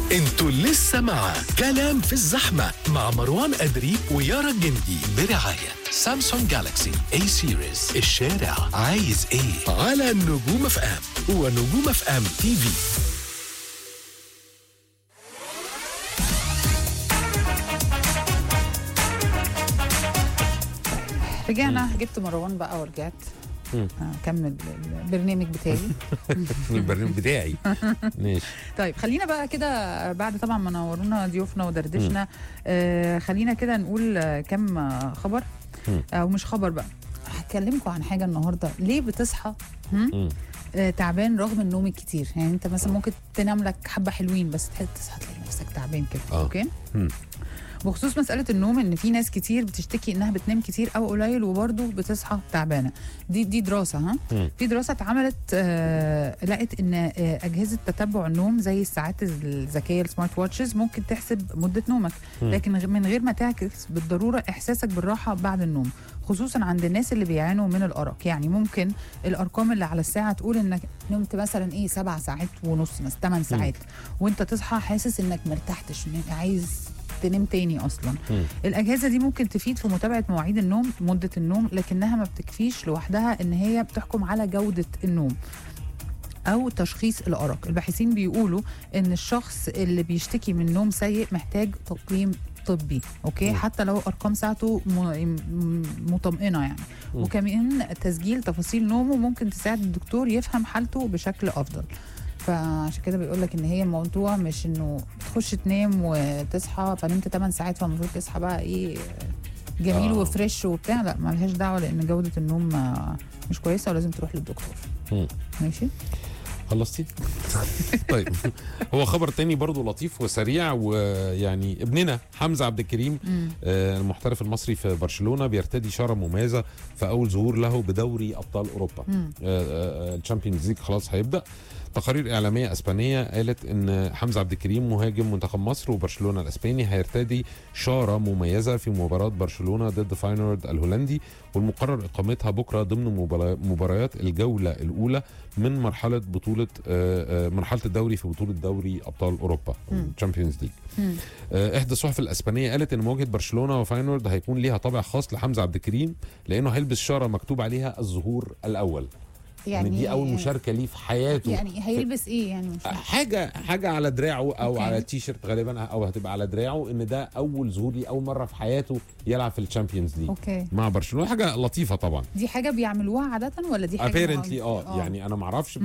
انتوا لسه مع كلام في الزحمة مع مروان أدري ويارا الجندي برعاية سامسونج جالاكسي اي سيريز الشارع عايز ايه على نجوم اف ام ونجوم اف ام تي في رجعنا جبت مروان بقى ورجعت مم. اكمل البرنامج بتاعي البرنامج بتاعي ماشي طيب خلينا بقى كده بعد طبعا ما نورونا ضيوفنا ودردشنا آه خلينا كده نقول آه، كم آه، خبر مم. او مش خبر بقى هكلمكم عن حاجه النهارده ليه بتصحى هم؟ مم. آه تعبان رغم النوم الكتير يعني انت مثلا ممكن تنام لك حبه حلوين بس تحس تصحى تلاقي نفسك تعبان كده آه. اوكي مم. بخصوص مسألة النوم إن في ناس كتير بتشتكي إنها بتنام كتير أو قليل وبرضه بتصحى تعبانة دي دي دراسة ها مم. في دراسة اتعملت آه لقت إن آه أجهزة تتبع النوم زي الساعات الذكية السمارت واتشز ممكن تحسب مدة نومك مم. لكن غ- من غير ما تعكس بالضرورة إحساسك بالراحة بعد النوم خصوصا عند الناس اللي بيعانوا من الأرق يعني ممكن الأرقام اللي على الساعة تقول إنك نمت مثلا إيه سبع ساعات ونص مثلا ثمان ساعات وأنت تصحى حاسس إنك مرتحتش إنك عايز تنام تاني اصلا مم. الاجهزه دي ممكن تفيد في متابعه مواعيد النوم مده النوم لكنها ما بتكفيش لوحدها ان هي بتحكم على جوده النوم او تشخيص الارق الباحثين بيقولوا ان الشخص اللي بيشتكي من نوم سيء محتاج تقييم طبي اوكي مم. حتى لو ارقام ساعته م- م- مطمئنه يعني مم. وكمان تسجيل تفاصيل نومه ممكن تساعد الدكتور يفهم حالته بشكل افضل فعشان كده بيقول لك ان هي الموضوع مش انه تخش تنام وتصحى فنمت 8 ساعات فالمفروض تصحى بقى ايه جميل آه. وفريش وبتاع لا ملهاش دعوه لان جوده النوم آه، مش كويسه ولازم تروح للدكتور مم. ماشي خلصتي؟ طيب هو خبر تاني برضو لطيف وسريع ويعني ابننا حمزه عبد الكريم مم. آه، المحترف المصري في برشلونه بيرتدي شاره مميزه في اول ظهور له بدوري ابطال اوروبا مم. الشامبيونز ليج خلاص هيبدا تقارير اعلاميه اسبانيه قالت ان حمزه عبد الكريم مهاجم منتخب مصر وبرشلونه الاسباني هيرتدي شاره مميزه في مباراه برشلونه ضد فاينورد الهولندي والمقرر اقامتها بكره ضمن مبارا- مباريات الجوله الاولى من مرحله بطوله آه، آه، مرحله الدوري في بطوله دوري ابطال اوروبا مم. الشامبيونز ليج مم. آه، احدى الصحف الاسبانيه قالت ان مواجهه برشلونه وفاينورد هيكون ليها طابع خاص لحمزه عبد الكريم لانه هيلبس شاره مكتوب عليها الظهور الاول يعني, دي اول مشاركه ليه في حياته يعني هيلبس ايه يعني مش فاهمة. حاجه حاجه على دراعه او أوكي. على تيشرت غالبا او هتبقى على دراعه ان ده اول ظهور ليه اول مره في حياته يلعب في الشامبيونز ليج اوكي مع برشلونه حاجه لطيفه طبعا دي حاجه بيعملوها عاده ولا دي حاجه ابيرنتلي معروفة؟ اه يعني انا ما اعرفش بس